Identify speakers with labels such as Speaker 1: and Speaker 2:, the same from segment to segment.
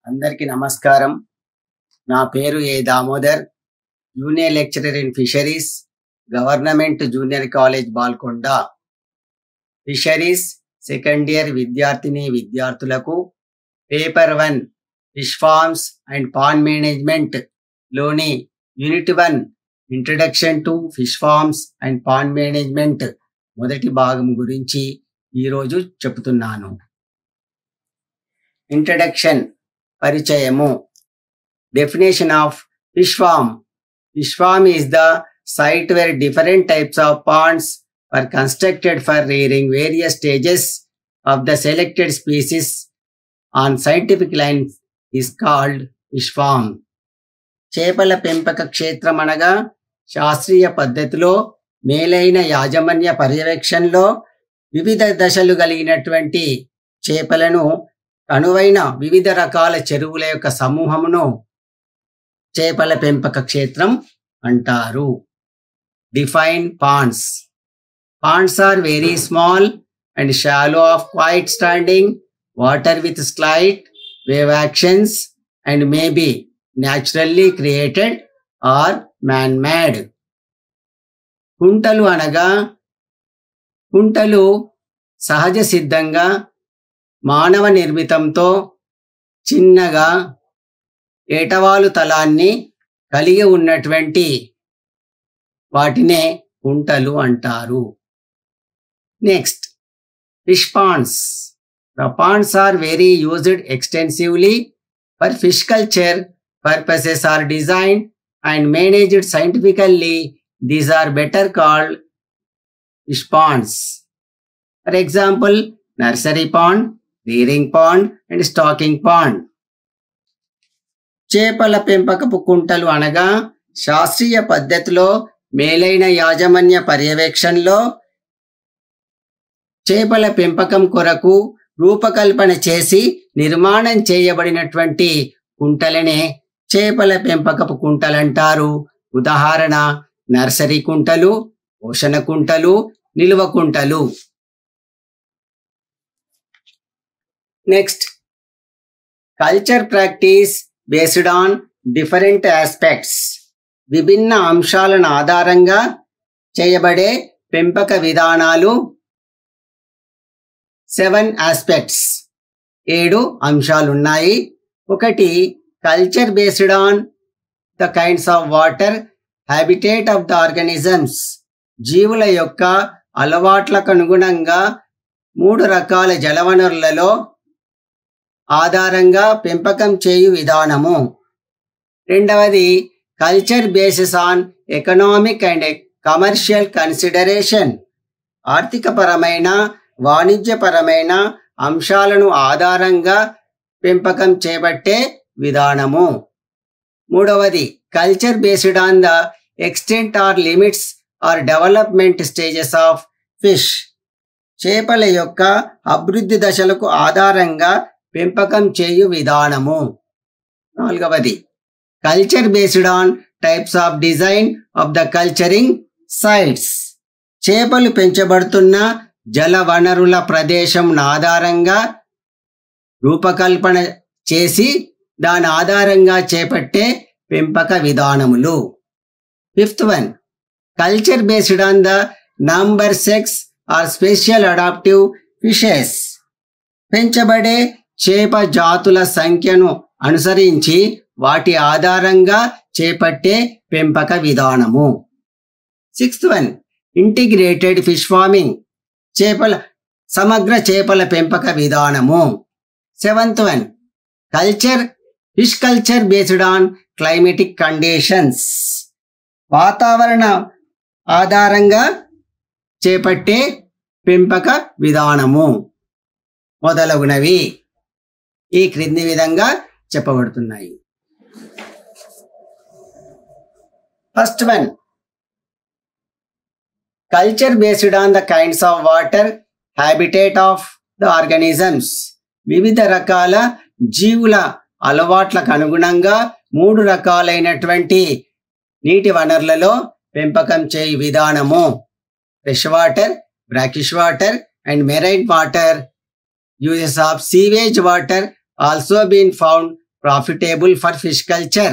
Speaker 1: అందరికీ నమస్కారం నా పేరు A Damodar junior lecturer in fisheries government junior college Balkonda fisheries second year విద్యార్థిని విద్యార్థులకు paper one fish farms and pond management లోని unit one introduction to fish farms and pond management మొదటి భాగం గురించి ఈరోజు చెబుతున్నాను ఇంట్రడక్షన్ పరిచయము definition of fish farm fish farm is the site where different types of ponds are constructed for rearing various stages of the selected species on scientific lines is called fish farm. చేపల పెంపక క్షేత్రం అనగా శాస్త్రీయ పద్ధతిలో మేలైన యాజమాన్య పర్యవేక్షణలో వివిధ దశలు కలిగినటువంటి చేపలను అనువైన వివిధ రకాల చెరువుల యొక్క సమూహమును చేపల పెంపక క్షేత్రం అంటారు define ponds Ponds are very small and shallow of quiet standing, water with slight wave actions and may be naturally created or man-made. కుంటలు అనగా కుంటలు సహజ సిద్ధంగా మానవ నిర్మితంతో చిన్నగా ఏటవాలు తలాన్ని కలిగి ఉన్నటువంటి వాటినే కుంటలు అంటారు Next, fish ponds. The ponds are very used extensively for fish culture purposes are designed and managed scientifically. These are better called fish ponds. For example, nursery pond, rearing pond and stocking pond. చేపల పెంపకపు కుంటలు అనగా శాస్త్రీయ పద్ధతిలో మేలైన యాజమాన్య పర్యవేక్షణలో చేపల పెంపకం కొరకు రూపకల్పన చేసి నిర్మాణం చేయబడినటువంటి కుంటలనే చేపల పెంపకపు కుంటలంటారు ఉదాహరణ నర్సరీ కుంటలు పోషణ కుంటలు నిల్వ కుంటలు next culture practice based on different aspects విభిన్న అంశాలను ఆధారంగా చేయబడే పెంపక విధానాలు సెవెన్ ఆస్పెక్ట్స్ ఏడు అంశాలున్నాయి ఒకటి culture based on the kinds of water habitat of the organisms జీవుల యొక్క అలవాట్లకు అనుగుణంగా మూడు రకాల జలవనరులలో ఆధారంగా పెంపకం చేయు విధానము రెండవది culture basis on economic and commercial consideration ఆర్థికపరమైన వాణిజ్యపరమైన అంశాలను ఆధారంగా పెంపకం చేపట్టే విధానము మూడవది culture based on the extent or limits or development stages of fish చేపల యొక్క అభివృద్ధి దశలకు ఆధారంగా పెంపకం చేయు విధానము నాలుగవది culture based on types of design of the culturing sites చేపలు పెంచబడుతున్న జల వనరుల ప్రదేశం ఆధారంగా రూపకల్పన చేసి దాని ఆధారంగా చేపట్టే పెంపక విధానములు fifth one culture based on the number sex or special adaptive fishes పెంచబడే చేప జాతుల సంఖ్యను అనుసరించి వాటి ఆధారంగా చేపట్టే పెంపక విధానము sixth one integrated fish farming చేపల సమగ్ర చేపల పెంపక విధానము seventh one culture fish culture based on climatic conditions వాతావరణ ఆధారంగా చేపట్టే పెంపక విధానము మొదలగునవి ఈ క్రింది విధంగా చెప్పబడుతున్నాయి first one culture based on the kinds of water habitat of the organisms వివిధ రకాల జీవుల అలవాట్లకు అనుగుణంగా మూడు రకాలైనటువంటి నీటి వనరులలో పెంపకం చేయు విధానము fresh water brackish water and marine water uses of sewage water also been found profitable for fish culture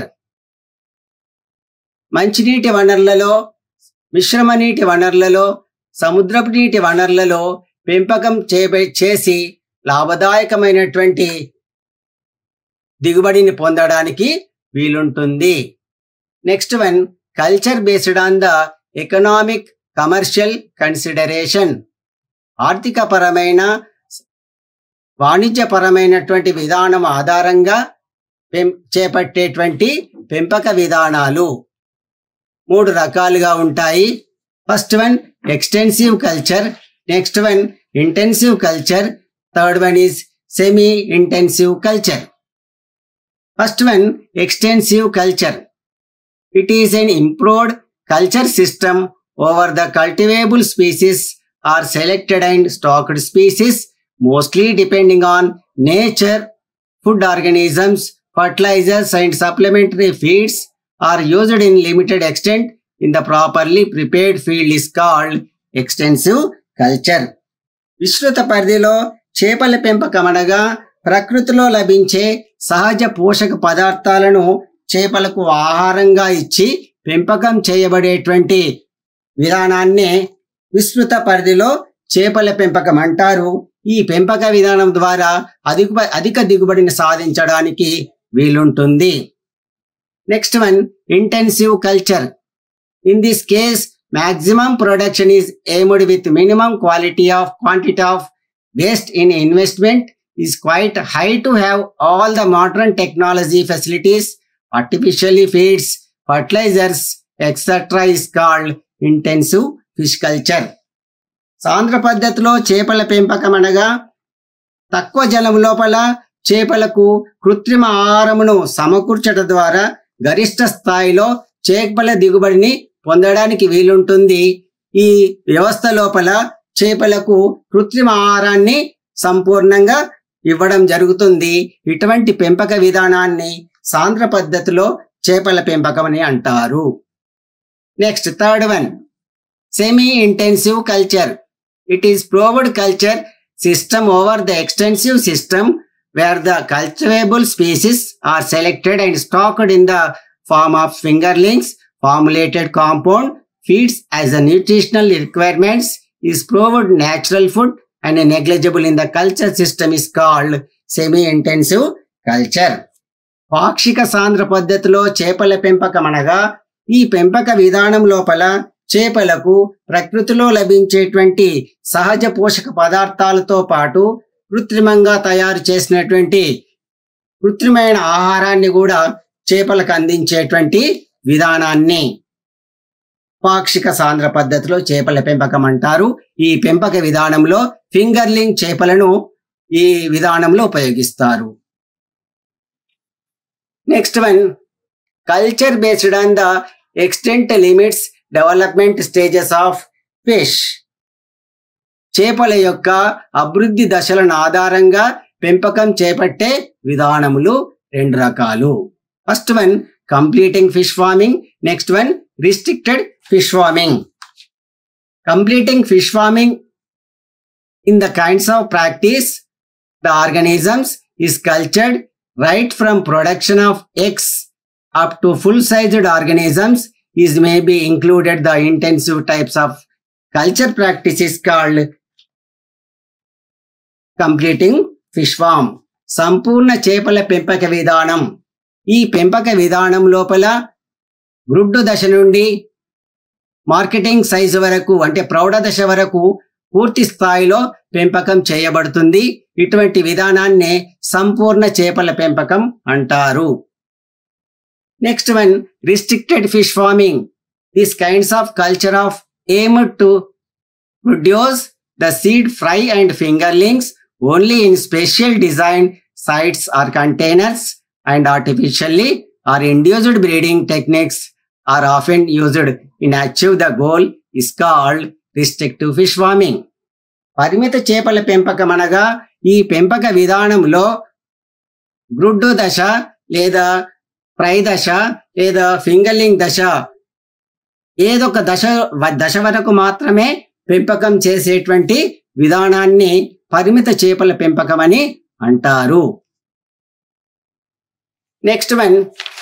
Speaker 1: మంచినీటి వనరులలో మిశ్రమ నీటి వనరులలో సముద్రపు నీటి వనరులలో పెంపకం చేయబ- చేసి లాభదాయకమైనటువంటి దిగుబడిని పొందడానికి వీలుంటుంది next one culture based on the economic commercial consideration ఆర్థిక పరమైన వాణిజ్యపరమైనటువంటి విధానం ఆధారంగా పెం చేపట్టేటువంటి పెంపక విధానాలు మూడు రకాలుగా ఉంటాయి first one extensive culture next one intensive culture third one is semi intensive culture first one extensive culture it is an improved culture system over the cultivable species or selected and stocked species mostly depending on nature food organisms fertilizers and supplementary feeds are used in limited extent in the properly prepared field is called extensive culture విస్తృత పరిధిలో చేపల పెంపకం అనగా ప్రకృతిలో లభించే సహజ పోషక పదార్థాలను చేపలకు ఆహారంగా ఇచ్చి పెంపకం చేయబడేటువంటి విధానాన్నే విస్తృత పరిధిలో చేపల పెంపకం అంటారు ఈ పెంపక విధానం ద్వారా అధిక అధిక దిగుబడిని సాధించడానికి వీలుంటుంది next one intensive culture in this case maximum production is aimed with minimum quality of quantity of waste in investment is quite high to have all the modern technology facilities artificially feeds fertilizers etc is called intensive fish culture సాంద్ర పద్ధతిలో చేపల పెంపకం అనగా తక్కువ జలం లోపల చేపలకు కృత్రిమ ఆహారమును సమకూర్చడం ద్వారా గరిష్ట స్థాయిలో చేపల దిగుబడిని పొందడానికి వీలుంటుంది ఈ వ్యవస్థ లోపల చేపలకు కృత్రిమ ఆహారాన్ని సంపూర్ణంగా ఇవ్వడం జరుగుతుంది ఇటువంటి పెంపక విధానాన్ని సాంద్ర పద్ధతిలో చేపల పెంపకం అని అంటారు next third one semi intensive culture it is improved culture system over the extensive system where the culturable species are selected and stocked in the farm of fingerlings formulated compound feeds as a nutritional requirements is provided natural food and negligible in the culture system is called semi-intensive culture. పాక్షిక సాంద్ర పద్ధతిలో చేపల పెంపకం అనగా ఈ పెంపక విధానం లోపల చేపలకు ప్రకృతిలో లభించేటువంటి సహజ పోషక పదార్థాలతో పాటు కృత్రిమంగా తయారు చేసినటువంటి కృత్రిమైన ఆహారాన్ని కూడా చేపలకు అందించేటువంటి విధానాన్ని పాక్షిక సాంద్ర పద్ధతిలో చేపల పెంపకం అంటారు ఈ పెంపక విధానంలో ఫింగర్లింగ్ చేపలను ఈ విధానంలో ఉపయోగిస్తారు next one culture based on the extent limits development stages of fish చేపల యొక్క అభివృద్ధి దశలను ఆధారంగా పెంపకం చేపట్టే విధానములు రెండు రకాలు first one completing fish farming. Next one, restricted fish farming. Completing fish farming in the kinds of practice, the organisms is cultured right from production of eggs up to full-sized organisms is may be included the intensive types of culture practices called completing fish farm. సంపూర్ణ చేపల పెంపక విధానం ఈ పెంపక విధానం లోపల గ్రుడ్డు దశ నుండి మార్కెటింగ్ సైజు వరకు అంటే ప్రౌఢ దశ వరకు పూర్తి స్థాయిలో పెంపకం చేయబడుతుంది ఇటువంటి విధానాన్నే సంపూర్ణ చేపల పెంపకం అంటారు next one restricted fish farming this kinds of culture of aim to produce the seed fry and fingerlings only in special design sites or containers and artificially or induced breeding techniques are often used in achieve the goal is called restrictive fish farming. పరిమిత చేపల పెంపకం అనగా ఈ పెంపక విధానంలో గ్రుడ్డు దశ లేదా fry దశ లేదా ఫింగర్లింగ్ దశ ఏదొక దశ దశ వరకు మాత్రమే పెంపకం చేసేటువంటి విధానాన్ని పరిమిత చేపల పెంపకం అని అంటారు next one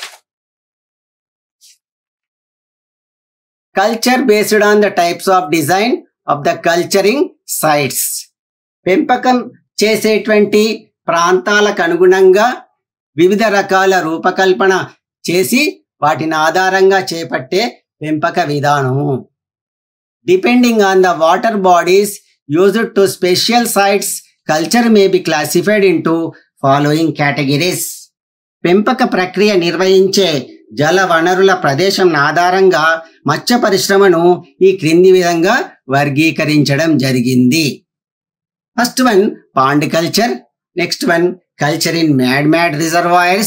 Speaker 1: culture based on the types of design of the culturing sites పెంపకం చేసేటువంటి ప్రాంతాలకు అనుగుణంగా వివిధ రకాల రూపకల్పన చేసి వాటిని ఆధారంగా చేపట్టే పెంపక విధానము depending on the water bodies used to special sites culture may be classified into following categories పెంపక ప్రక్రియ నిర్వహించే జల వనరుల ప్రదేశం ఆధారంగా మత్స్య పరిశ్రమను ఈ క్రింది విధంగా వర్గీకరించడం జరిగింది first one pond culture next one culture in man made reservoirs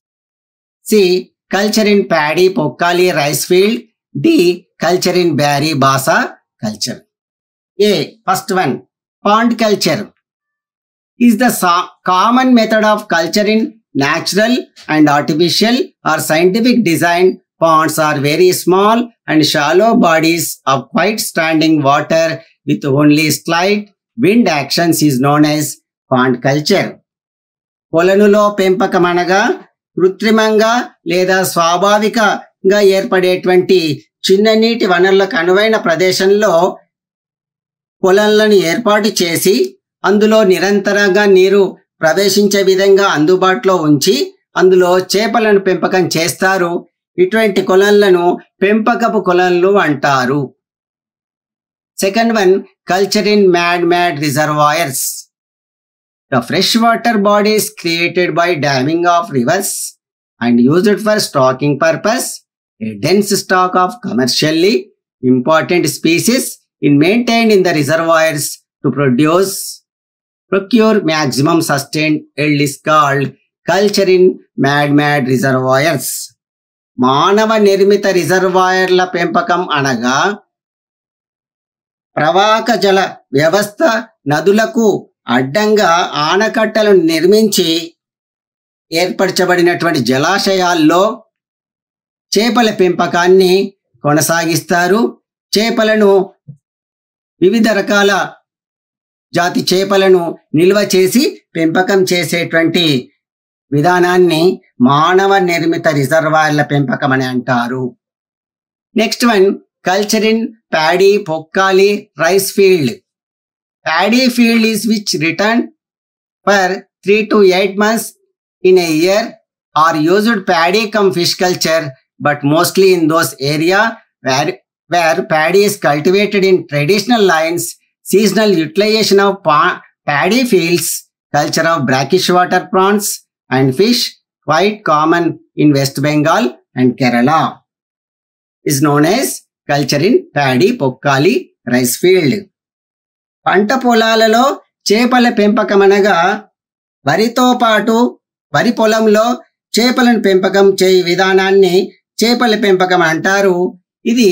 Speaker 1: C culture in paddy Pokkali rice field D culture in beri basa culture A first one pond culture is the so- common method of culture in natural and artificial or scientific design ponds are very small and shallow bodies of quiet standing water with only slight wind actions is known as pond culture. కొలనులో పెంపకం అనగా కృత్రిమంగా లేదా స్వాభావికంగా ఏర్పడేటువంటి చిన్న నీటి వనరులకు అనువైన ప్రదేశంలో పొలాలను ఏర్పాటు చేసి అందులో నిరంతరంగా నీరు ప్రవేశించే విధంగా అందుబాటులో ఉంచి అందులో చేపలను పెంపకం చేస్తారు ఇటువంటి కొలన్లను పెంపకపు కొలన్లు అంటారు second one culture in man made reservoirs the fresh water bodies created by damming of rivers and used for stocking purpose a dense stock of commercially important species in maintained in the reservoirs to produce procure maximum sustained yield is called culture in mad mad reservoirs మానవ నిర్మిత రిజర్వాయర్ల పెంపకం అనగా ప్రవాహక జల వ్యవస్థ నదులకు అడ్డంగా ఆనకట్టలను నిర్మించి ఏర్పరచబడినటువంటి జలాశయాల్లో చేపల పెంపకాన్ని కొనసాగిస్తారు చేపలను వివిధ రకాల జాతి చేపలను నిల్వ చేసి పెంపకం చేసేటువంటి విధానాన్ని మానవ నిర్మిత రిజర్వాయర్ల పెంపకం అని అంటారు next one culture in paddy Pokkali rice field paddy field is which return for three to eight months in a year are used paddy cum fish culture but mostly in those area where where paddy is cultivated in traditional lines seasonal utilization of pa- paddy fields culture of brackish water prawns and fish quite common in west bengal and kerala is known as culture in paddy pokkali rice field పంట పొలాలలో చేపల పెంపకం అనగా వరితో పాటు వరి పొలంలో చేపలను పెంపకం చేయు విధానాన్ని చేపల పెంపకం అంటారు ఇది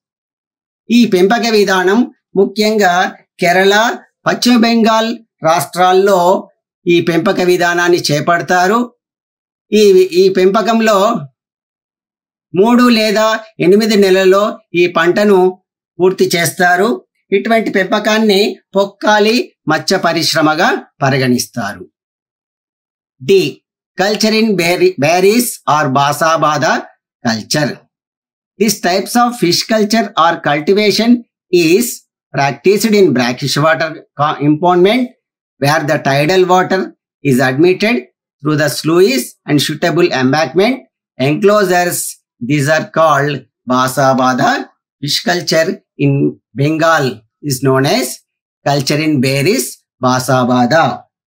Speaker 1: ఈ పెంపక విధానం ముఖ్యంగా కేరళ పశ్చిమ బెంగాల్ రాష్ట్రాల్లో ఈ పెంపక విధానాన్ని చేపడతారు ఈ ఈ పెంపకంలో మూడు లేదా ఎనిమిది నెలల్లో ఈ పంటను పూర్తి చేస్తారు ఇటువంటి పెంపకాన్ని పొక్కాలి మత్స్య పరిశ్రమగా పరిగణిస్తారు D culture in beri beris are basabada culture. These types of fish culture or cultivation is practiced in brackish water co- impoundment where the tidal water is admitted through the sluice and suitable embankment enclosures. These are called Basabada. Fish culture in Bengal is known as culture in Beris Basabada.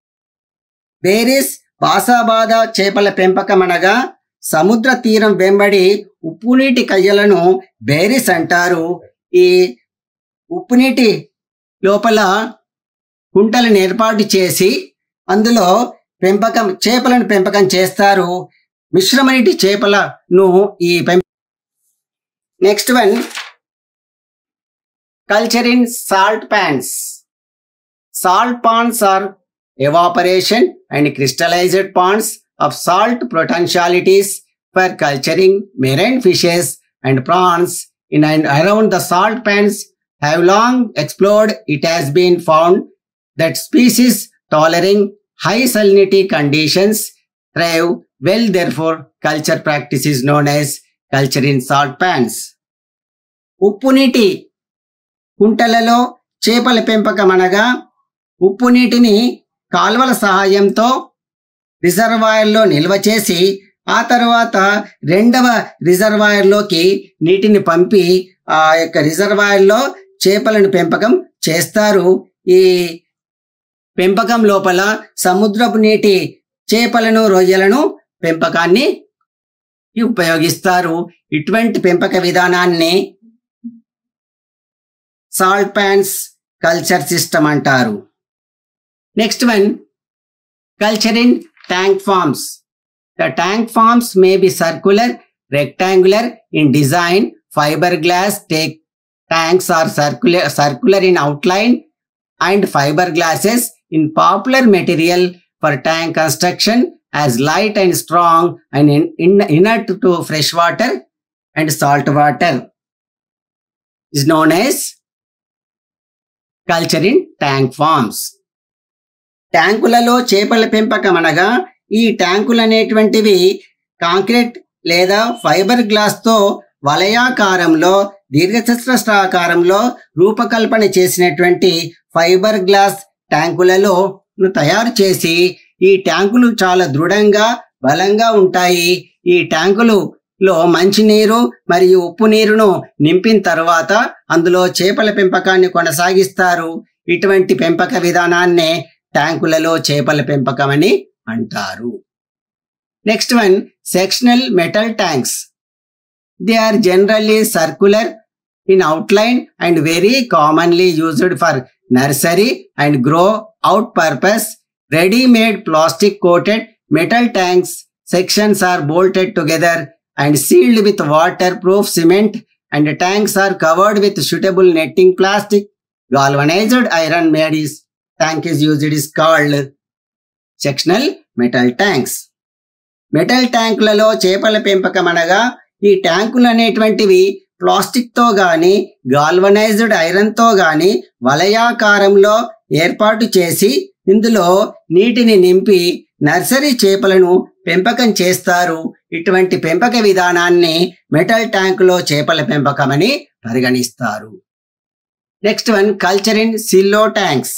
Speaker 1: Beris basabada చేపల పెంపకం అనగా సముద్ర తీరం వెంబడి ఉప్పునీటి కయ్యలను బేరిస్ అంటారు ఈ ఉప్పునీటి లోపల కుంటలను ఏర్పాటు చేసి అందులో పెంపకం చేపలను పెంపకం చేస్తారు మిశ్రమ నీటి చేపలను ఈ పెం next one culture in salt pans salt pans are evaporation and crystallized ponds of salt potentialities for culturing marine fishes and prawns in and around the salt pans have long explored. It has been found that species tolerating high salinity conditions thrive well. Therefore, culture practice is known as culture in salt pans. ఉప్పు నీటి కుంటలలో చేపల పెంపకం అనగా ఉప్పు నీటిని కాల్వల సహాయంతో రిజర్వాయర్లో నిల్వ చేసి ఆ తర్వాత రెండవ రిజర్వాయర్లోకి నీటిని పంపి ఆ యొక్క రిజర్వాయర్లో చేపలను పెంపకం చేస్తారు ఈ పెంపకం లోపల సముద్రపు నీటి చేపలను రొయ్యలను పెంపకాన్ని ఉపయోగిస్తారు ఇటువంటి పెంపక విధానాన్ని సాల్ట్ ప్యాన్స్ కల్చర్ సిస్టమ్ అంటారు next one culture in tank farms the tank farms may be circular rectangular in design fibre glass take tanks are circular circular in outline and fiber glasses in popular material for tank construction as light and strong and in, in, inert to fresh water and salt water is known as culture in tank farms ట్యాంకులలో చేపల పెంపకం అనగా ఈ ట్యాంకులు అనేటువంటివి concrete లేదా fibre గ్లాస్తో వలయాకారంలో దీర్ఘచతురస్రాకారంలో రూపకల్పన చేసినటువంటి ఫైబర్ గ్లాస్ ట్యాంకులలో తయారు చేసి ఈ ట్యాంకులు చాలా దృఢంగా బలంగా ఉంటాయి ఈ ట్యాంకులు లో మంచినీరు మరియు ఉప్పు నీరును నింపిన తర్వాత అందులో చేపల పెంపకాన్ని కొనసాగిస్తారు ఇటువంటి పెంపక విధానాన్నే ట్యాంకులలో చేపల పెంపకం అని అంటారు next one sectional metal tanks they are generally circular in outline and very commonly used for nursery and grow out purpose. Ready-made plastic coated metal tanks sections are bolted together and sealed with waterproof cement and the tanks are covered with suitable netting plastic. Galvanized iron made is tank is used is called sectional metal tanks. Metal ట్యాంకులలో చేపల పెంపకం అనగా ఈ ట్యాంకులు అనేటువంటివి plastic తో గాని galvanised iron తో గాని వలయాకారంలో ఏర్పాటు చేసి ఇందులో నీటిని నింపి నర్సరీ చేపలను పెంపకం చేస్తారు ఇటువంటి పెంపక విధానాన్ని మెటల్ ట్యాంకులో చేపల పెంపకం అని పరిగణిస్తారు next one culture in silo tanks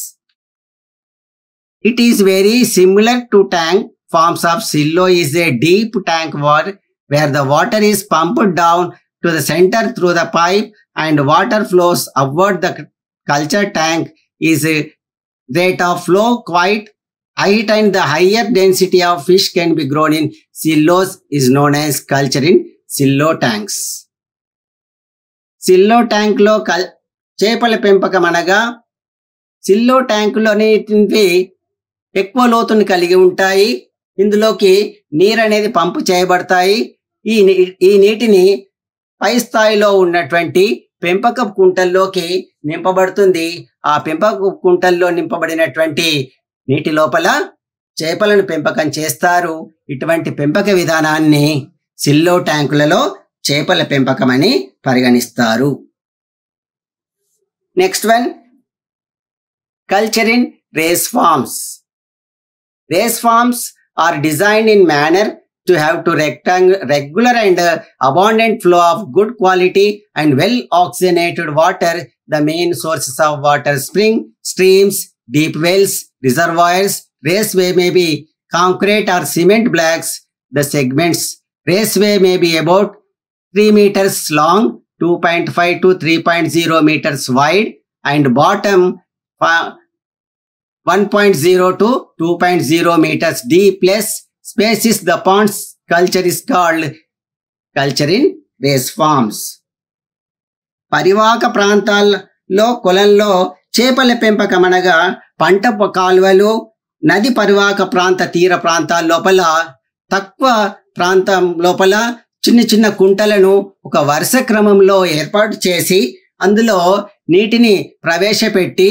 Speaker 1: it is very similar to tank farms of silo is a deep tank where where the water is pumped down to the center through the pipe and water flows upward the culture tank is a rate of flow quite height and the higher density of fish can be grown in silos is known as culture in silo tanks silo tank లో కల్ చేపల పెంపకం అనగా సిల్లో ట్యాంకులోని ఎక్కువ లోతుని కలిగి ఉంటాయి ఇందులోకి నీరు అనేది పంపు చేయబడతాయి ఈ ఈ నీటిని పై స్థాయిలో ఉన్నటువంటి పెంపక కుంటల్లోకి నింపబడుతుంది ఆ పెంపక కుంటల్లో నింపబడినటువంటి నీటి లోపల చేపలను పెంపకం చేస్తారు ఇటువంటి పెంపక విధానాన్ని సిల్లో ట్యాంకులలో చేపల పెంపకం అని పరిగణిస్తారు next one culture in race farms race farms are design in manner to have to rectangle regular and uh, abundant flow of good quality and well oxygenated water the main sources of water spring streams deep wells reservoirs raceway may be concrete or cement blocks the segments raceway may be about 3 meters long 2.5 to 3.0 meters wide and bottom uh, 1.0 to 2.0 meters deep plus species the ponds culture is called culture in race farms పరివాహక ప్రాంతాల్లో కొలంలో చేపల పెంపకం అనగా పంట కాలువలు నది పరివాహక ప్రాంత తీర ప్రాంతాల లోపల తక్కువ ప్రాంతం లోపల చిన్న చిన్న కుంటలను ఒక వరుస క్రమంలో ఏర్పాటు చేసి అందులో నీటిని ప్రవేశపెట్టి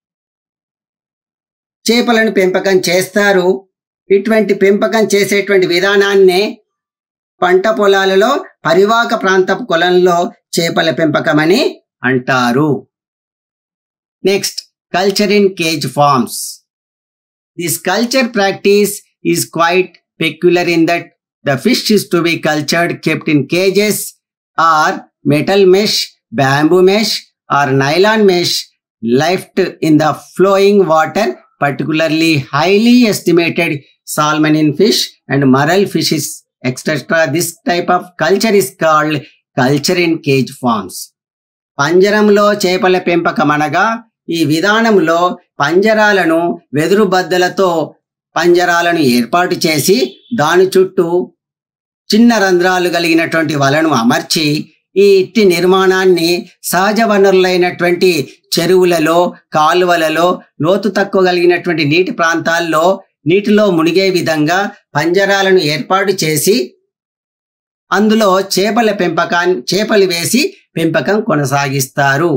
Speaker 1: చేపలను పెంపకం చేస్తారు ఇటువంటి పెంపకం చేసేటువంటి విధానాన్నే పంట పొలాలలో పరివాహక ప్రాంతపు కొలంలో చేపల పెంపకం అని అంటారు next culture in cage farms this culture practice is quite peculiar in that the fish is to be cultured kept in cages or metal mesh, bamboo mesh, or nylon mesh left in the flowing water, particularly highly estimated salmon fish and marl fishes, etc. This type of culture is called culture in cage farms. పంజరంలో చేపల పెంపకం అనగా ఈ విధానంలో పంజరాలను వెదురు బద్దలతో పంజరాలను ఏర్పాటు చేసి దాని చుట్టూ చిన్న రంధ్రాలు కలిగినటువంటి వలను అమర్చి ఈ ఇట్టి నిర్మాణాన్ని సహజ వనరులైనటువంటి చెరువులలో కాలువలలో లోతు తక్కువ కలిగినటువంటి నీటి ప్రాంతాల్లో నీటిలో మునిగే విధంగా పంజరాలను ఏర్పాటు చేసి అందులో చేపల పెంపకాన్ని చేపలు వేసి పెంపకం కొనసాగిస్తారు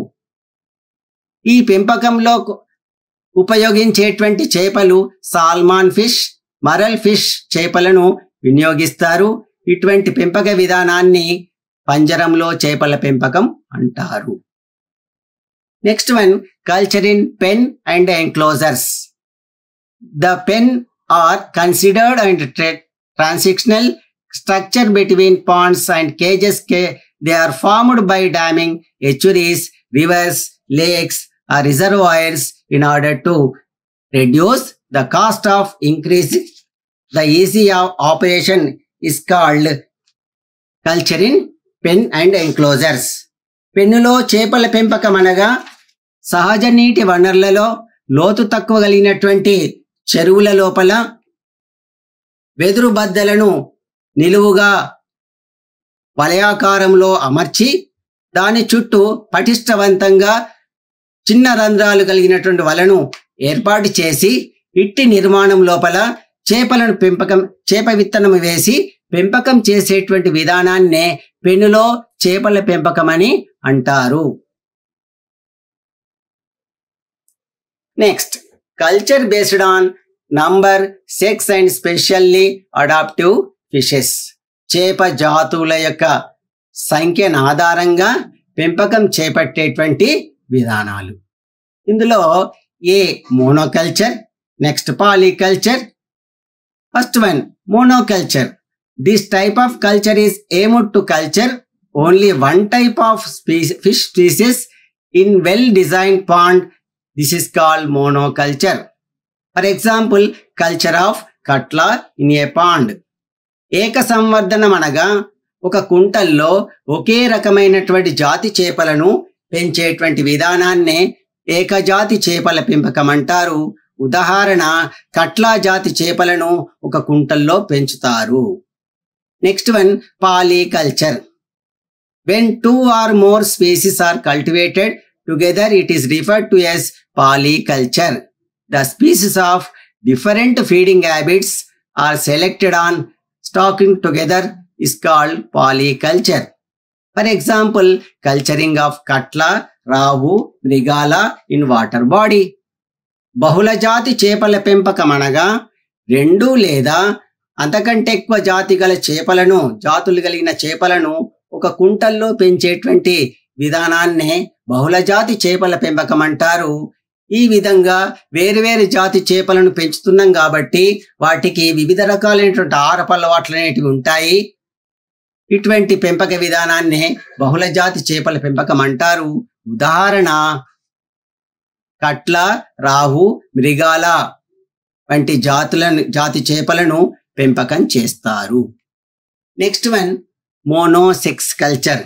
Speaker 1: ఈ పెంపకంలో ఉపయోగించేటువంటి చేపలు సాల్మాన్ ఫిష్ మరల్ ఫిష్ చేపలను వినియోగిస్తారు ఇటువంటి పెంపక విధానాన్ని పంజరంలో చేపల పెంపకం అంటారు next one culture in pen and enclosures the pen are considered and transitional structure between ponds and cages ca- they are formed by damming estuaries rivers lakes or reservoirs in order to reduce the cost of increasing the easy of operation is called culture in pen and enclosures పెన్నులో చేపల పెంపకం అనగా సహజ నీటి వనరులలో లోతు తక్కువ కలిగినటువంటి చెరువుల లోపల వెదురు బద్దలను నిలువుగా వలయాకారంలో అమర్చి దాని చుట్టూ పటిష్టవంతంగా చిన్న రంధ్రాలు కలిగినటువంటి వలను ఏర్పాటు చేసి ఇట్టి నిర్మాణం లోపల చేపలను పెంపకం చేప విత్తనం వేసి పెంపకం చేసేటువంటి విధానాన్నే పెన్నులో చేపల పెంపకం అని అంటారు next culture based on number sex and specially adaptive fishes చేప జాతుల యొక్క సంఖ్యను ఆధారంగా పెంపకం చేపట్టేటువంటి విధానాలు ఇందులో A monoculture next polyculture first one monoculture this type of culture is aimed to culture only one type of fish species in well design pond this is called monoculture for example culture of catla in a pond ఏక సంవర్ధనం అనగా ఒక కుంటల్లో ఒకే రకమైనటువంటి జాతి చేపలను పెంచేటువంటి విధానాన్నే ఏకజాతి చేపల పెంపకం అంటారు ఉదాహరణ కట్లా జాతి చేపలను ఒక కుంటల్లో పెంచుతారు next one polyculture when two or more species are cultivated together it is referred to as polyculture the species of different feeding habits are selected on stocking together is called polyculture. For example, culturing of katla, rohu mrigal in water body బహుళ జాతి చేపల పెంపకం అనగా రెండు లేదా అంతకంటే ఎక్కువ జాతి గల చేపలను జాతులు కలిగిన చేపలను ఒక కుంటల్లో పెంచేటువంటి విధానాన్నే బహుళ జాతి చేపల పెంపకం అంటారు ఈ విధంగా వేరువేరు జాతి చేపలను పెంచుతున్నాం కాబట్టి వాటికి వివిధ రకాలైనటువంటి ఆహారపు అలవాట్లు అనేటివి ఉంటాయి ఇటువంటి పెంపక విధానాన్ని బహుళ జాతి చేపల పెంపకం అంటారు ఉదాహరణ కట్ల రాహు మృగాల వంటి జాతులను జాతి చేపలను పెంపకం చేస్తారు next one monosex culture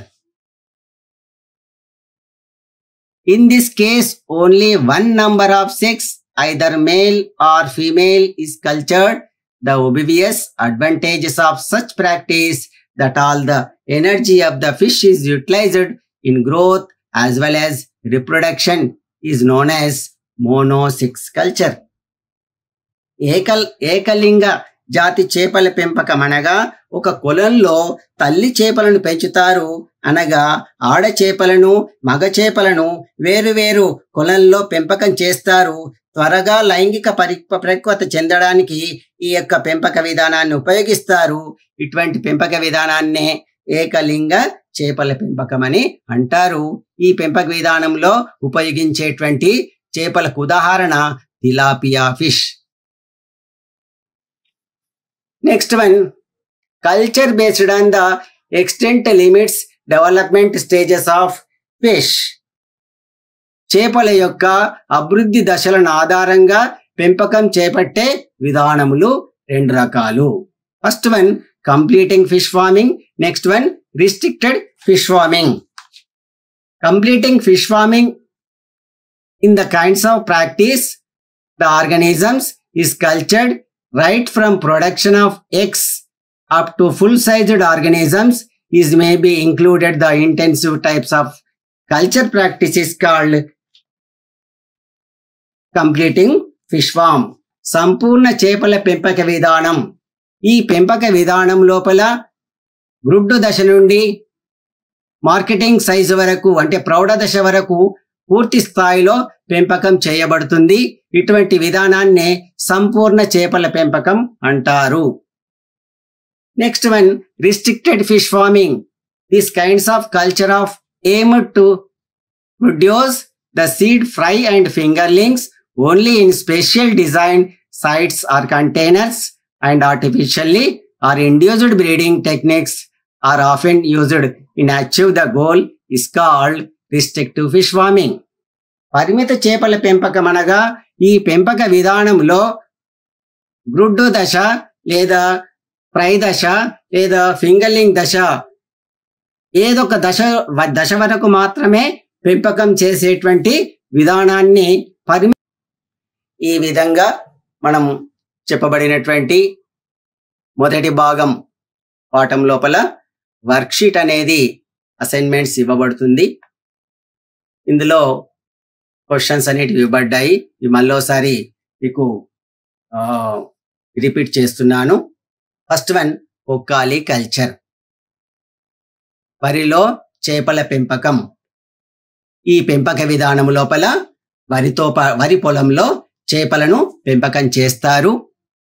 Speaker 1: In this case, only one number of sex, either male or female, is cultured. The obvious advantages of such practice that all the energy of the fish is utilized in growth as well as reproduction is known as monosex culture. ఏకల్ ఏకలింగ జాతి చేపల పెంపకం అనగా ఒక కొలంలో తల్లి చేపలను పెంచుతారు అనగా ఆడ చేపలను మగ చేపలను వేరువేరు కొలంలో పెంపకం చేస్తారు త్వరగా లైంగిక పరి పరిపక్వత చెందడానికి ఈ యొక్క పెంపక విధానాన్ని ఉపయోగిస్తారు ఇటువంటి పెంపక విధానాన్నే ఏకలింగ చేపల పెంపకం అని అంటారు ఈ పెంపక విధానంలో ఉపయోగించేటువంటి చేపలకు ఉదాహరణ tilapia fish next one culture based on the extent limits development stages of fish చేపల యొక్క అభివృద్ధి దశలను ఆధారంగా పెంపకం చేపట్టే విధానములు రెండు రకాలు first one completing fish farming next one restricted fish farming completing fish farming in the kinds of practice the organisms is cultured right from production of eggs up to full-sized organisms is may be included the intensive types of culture practices called completing fish farm సంపూర్ణ చేపల పెంపక విధానం ఈ పెంపక విధానం లోపల గ్రుడ్డు దశ నుండి మార్కెటింగ్ సైజు వరకు అంటే ప్రౌఢ దశ వరకు పూర్తి స్థాయిలో పెంపకం చేయబడుతుంది ఇటువంటి విధానాన్నే సంపూర్ణ చేపల పెంపకం అంటారు next one restricted fish farming this kinds of culture of aim to produce the seed fry and fingerlings only in special design sites or containers and artificially or induced breeding techniques are often used in achieve the goal is called restrictive fish farming. పరిమిత చేపల పెంపకం అనగా ఈ పెంపక విధానంలో గ్రుడ్డు దశ లేదా fry దశ లేదా ఫింగర్లింగ్ దశ ఏదొక దశ దశ వరకు మాత్రమే పెంపకం చేసేటువంటి విధానాన్ని పరిమి ఈ విధంగా మనం చెప్పబడినటువంటి మొదటి భాగం పాఠం లోపల వర్క్షీట్ అనేది అసైన్మెంట్స్ ఇవ్వబడుతుంది ఇందులో క్వశ్చన్స్ అనేటివి ఇవ్వబడ్డాయి ఇవి మళ్ళోసారి మీకు రిపీట్ చేస్తున్నాను ఫస్ట్ వన్ ఒక్కాలి కల్చర్ వరిలో చేపల పెంపకం ఈ పెంపక విధానం లోపల వరితో ప- వరి పొలంలో చేపలను పెంపకం చేస్తారు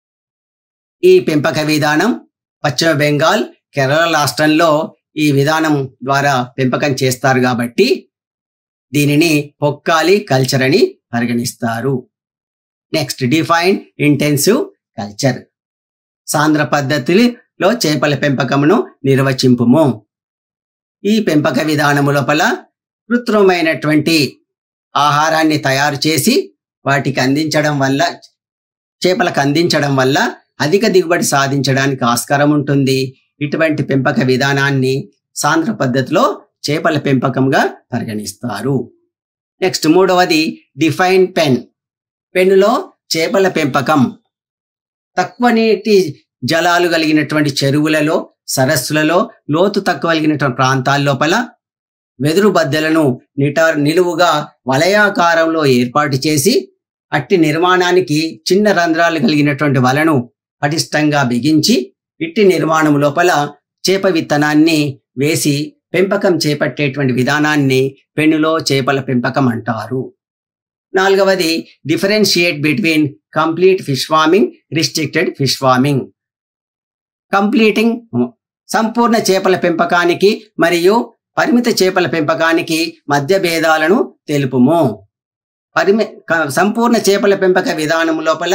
Speaker 1: ఈ పెంపక విధానం పశ్చిమ బెంగాల్ కేరళ రాష్ట్రంలో ఈ విధానం ద్వారా పెంపకం చేస్తారు కాబట్టి దీనిని పొక్కాలి కల్చర్ అని పరిగణిస్తారు నెక్స్ట్ డిఫైన్ ఇంటెన్సివ్ కల్చర్ సాంద్ర పద్ధతిలో చేపల పెంపకమును నిర్వచింపుము ఈ పెంపక విధానము లోపల కృత్రిమైనటువంటి ఆహారాన్ని తయారు చేసి వాటికి అందించడం వల్ల చేపలకు అందించడం వల్ల అధిక దిగుబడి సాధించడానికి ఆస్కారం ఉంటుంది ఇటువంటి పెంపక విధానాన్ని సాంద్ర పద్ధతిలో చేపల పెంపకంగా పరిగణిస్తారు నెక్స్ట్ మూడవది డిఫైన్ పెన్ పెన్నులో చేపల పెంపకం తక్కువ నీటి జలాలు కలిగినటువంటి చెరువులలో సరస్సులలో లోతు తక్కువ కలిగినటువంటి ప్రాంతాల లోపల వెదురు బద్దెలను నిట నిలువుగా వలయాకారంలో ఏర్పాటు చేసి అట్టి నిర్మాణానికి చిన్న రంధ్రాలు కలిగినటువంటి వలను పటిష్టంగా బిగించి ఇట్టి నిర్మాణం లోపల చేప విత్తనాన్ని వేసి పెంపకం చేపట్టేటువంటి విధానాన్ని పెన్నులో చేపల పెంపకం అంటారు నాలుగవది differentiate between complete fish farming restricted fish farming completing సంపూర్ణ చేపల పెంపకానికి మరియు పరిమిత చేపల పెంపకానికి మధ్య భేదాలను తెలుపుము పరిమి క- సంపూర్ణ చేపల పెంపక విధానం లోపల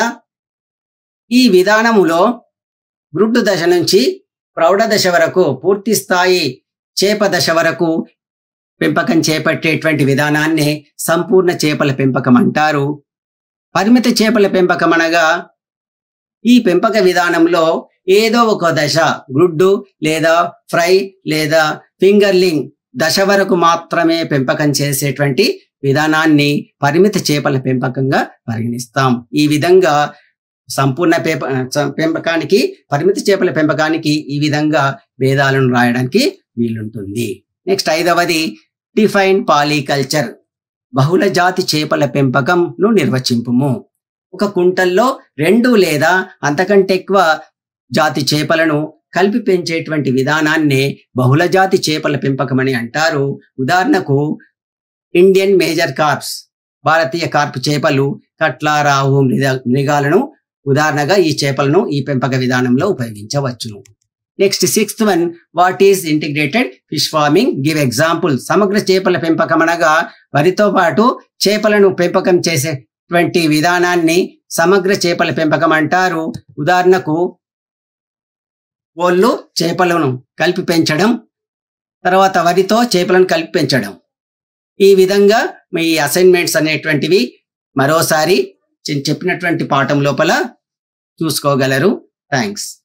Speaker 1: ఈ విధానములో గ్రుడ్డు దశ నుంచి ప్రౌఢ దశ వరకు పూర్తి స్థాయి చేప దశ వరకు పెంపకం చేపట్టేటువంటి విధానాన్ని సంపూర్ణ చేపల పెంపకం అంటారు పరిమిత చేపల పెంపకం అనగా ఈ పెంపక విధానంలో ఏదో ఒక దశ గ్రుడ్డు లేదా ఫ్రై లేదా ఫింగర్లింగ్ దశ వరకు మాత్రమే పెంపకం చేసేటువంటి విధానాన్ని పరిమిత చేపల పెంపకంగా పరిగణిస్తాం ఈ విధంగా సంపూర్ణ పేప స- పెంపకానికి పరిమిత చేపల పెంపకానికి ఈ విధంగా భేదాలను రాయడానికి వీలుంటుంది నెక్స్ట్ ఐదవది డిఫైన్ పాలీకల్చర్ బహుళ జాతి చేపల పెంపకంను నిర్వచింపుము ఒక కుంటల్లో రెండు లేదా అంతకంటే ఎక్కువ జాతి చేపలను కలిపి పెంచేటువంటి విధానాన్నే బహుళ జాతి చేపల పెంపకం అని అంటారు ఉదాహరణకు ఇండియన్ మేజర్ కార్ప్స్ భారతీయ కార్ప్ చేపలు కట్ల రావు మృగ- మృగాలను ఉదాహరణగా ఈ చేపలను ఈ పెంపక విధానంలో ఉపయోగించవచ్చును next sixth one what is integrated fish farming give example సమగ్ర చేపల పెంపకం అనగా వరితో పాటు చేపలను పెంపకం చేసేటువంటి విధానాన్ని సమగ్ర చేపల పెంపకం అంటారు ఉదాహరణకు కోళ్ళు చేపలను కలిపి పెంచడం తర్వాత వరితో చేపలను కలిపి పెంచడం ఈ విధంగా మీ అసైన్మెంట్స్ అనేటువంటివి మరోసారి నేను చెప్పినటువంటి పాఠం లోపల చూసుకోగలరు థ్యాంక్స్